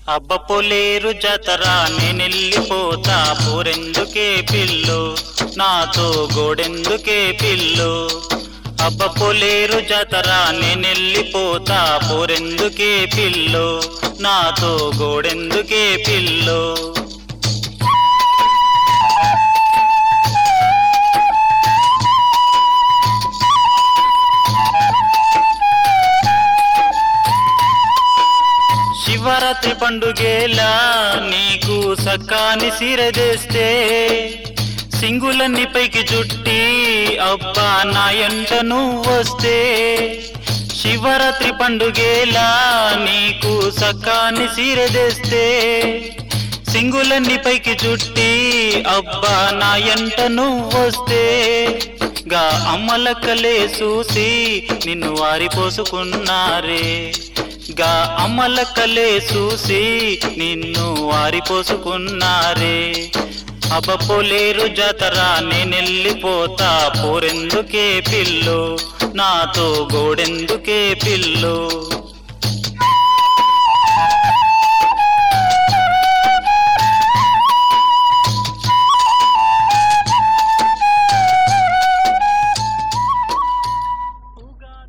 అబ్బ పొలేరు జతరా నేనెళ్ళిపోతా పోరెందుకే పిల్లు నాతో గోడెందుకే పిల్లు అబ్బ పొలేరు జతరా నేనెళ్ళిపోతా పోరెందుకే పిల్లు నాతో గోడెందుకే పిల్లు శివరాత్రి పండుగేలా నీకు సక్కాని సిరదేస్తే సింగులన్నీ పైకి చుట్టి అబ్బా నా ఎంట నువ్వు వస్తే శివరాత్రి పండుగేలా నీకు సక్కాని సిరదేస్తే సింగులన్నీ పైకి చుట్టి అబ్బా నా ఎంట నువ్వు వస్తే గా అమ్మలక్కలే చూసి నిన్ను వారిపోసుకున్నారే గా అమ్మలక్కలే చూసి నిన్ను వారిపోసుకున్నారే అబ్బపోలేరు జాతరా నేనెళ్ళిపోతా పోరెందుకే పిల్లు నాతో గోడెందుకే పిల్లు